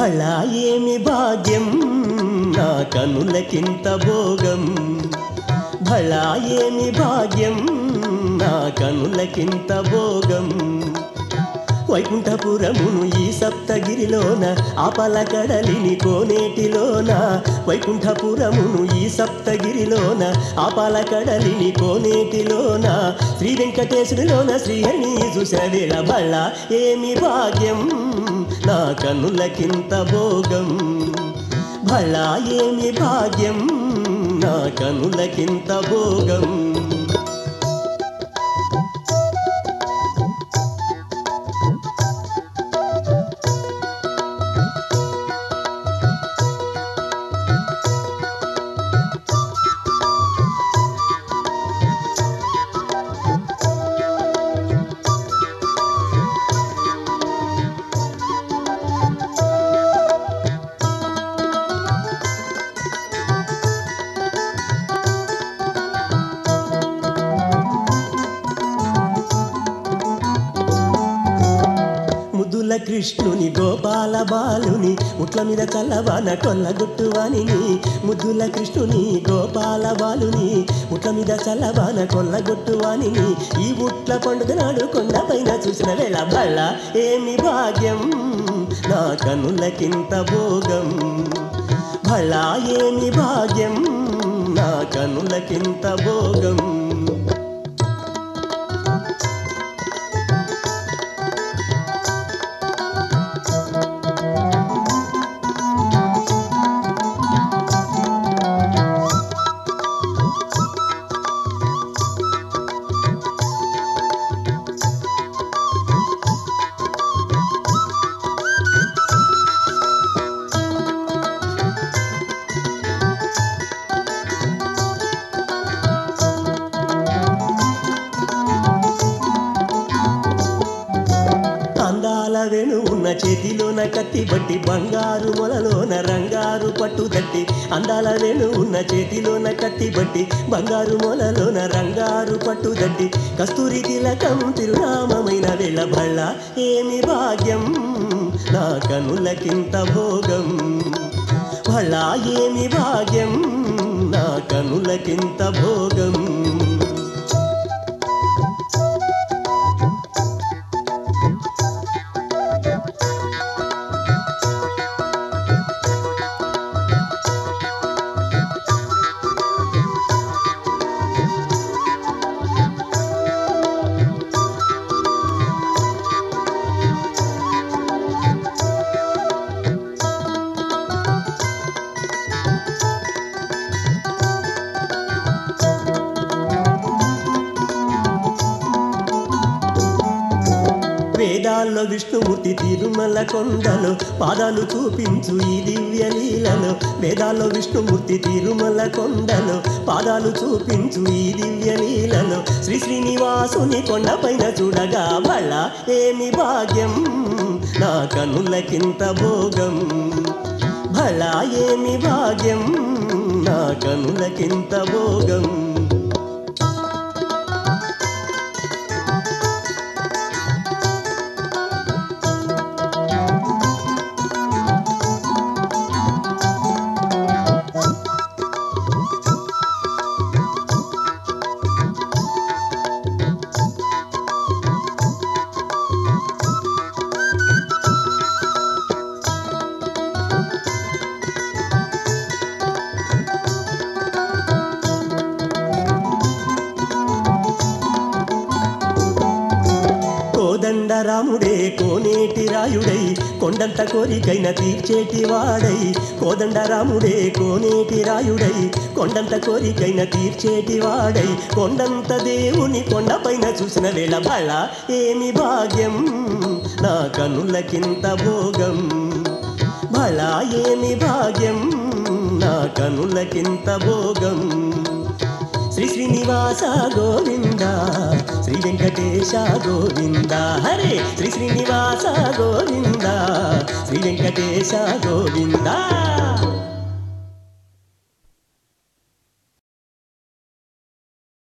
భళా ఏమి భాగ్యం నా కనులకింత భోగం భళా ఏమి భాగ్యం నా కనులకింత భోగం వైకుంఠపురమును ఈ సప్తగిరిలోన ఆపల కడలిని కోనేటిలోన వైకుంఠపురమును ఈ సప్తగిరిలోన ఆపల కడలిని కోనేటిలోన శ్రీ వెంకటేశ్వరిలోన శ్రీహరిని చూసేవేళ బళ్ళ ఏమి భాగ్యం నా కనులకింత భోగం భళ ఏమి భాగ్యం నా కనులకింత భోగం ముద్దుల కృష్ణుని గోపాల బాలుని ముట్ల మీద చల్లవాన కొల్లగొట్టువాని ముద్దుల కృష్ణుని గోపాల బాలుని ముట్ల మీద చల్లవాన కొల్లగొట్టువాని ఈ ఉట్ల పండుగ నాడు కొండపైన చూసిన వేళ బళ్ళ ఏమి భాగ్యం నా కనులకింత భోగం భళ ఏమి భాగ్యం నా కనులకింత భోగం అందాల వెను ఉన్న చేతిలోన కత్తి బట్టి బంగారు మొలలోన రంగారు పట్టు తట్టి అందాల వెను ఉన్న చేతిలోన కత్తి బట్టి బంగారు మొలలోన రంగారు పట్టు తట్టి కస్తూరి తిలకం తిరునామమైన వేళ భళ్ళ ఏమి భాగ్యం నా కనులకింత భోగం భళ్ళ ఏమి భాగ్యం నా కనులకింత భోగం వేదాల్లో విష్ణుమూర్తి తిరుమల కొండలో పాదాలు చూపించు ఈ దివ్య లీలలో వేదాల్లో విష్ణుమూర్తి తిరుమల కొండలో పాదాలు చూపించు ఈ దివ్య లీలలో శ్రీ శ్రీనివాసుని కొండపైన చూడగా బళ్ళ ఏమి భాగ్యం నా కనులకింత భోగం భళ ఏమి భాగ్యం నా కనులకింత భోగం కోదండ రాముడే కోనేటి రాయుడై కొండంత కోరికైన తీర్చేటి వాడై కోదండ రాముడే కోనేటి రాయుడై కొండంత కోరికైన తీర్చేటి వాడై కొండంత దేవుని కొండపైన చూసిన వేళ బళ్ళ ఏమి భాగ్యం నా కనులకింత భోగం బళ ఏమి భాగ్యం నా కనులకింత భోగం శ్రీ శ్రీనివాస గోవింద శ్రీ వెంకటేశ గోవింద హరే శ్రీ శ్రీనివాస గోవింద శ్రీ వెంకటేశ గోవింద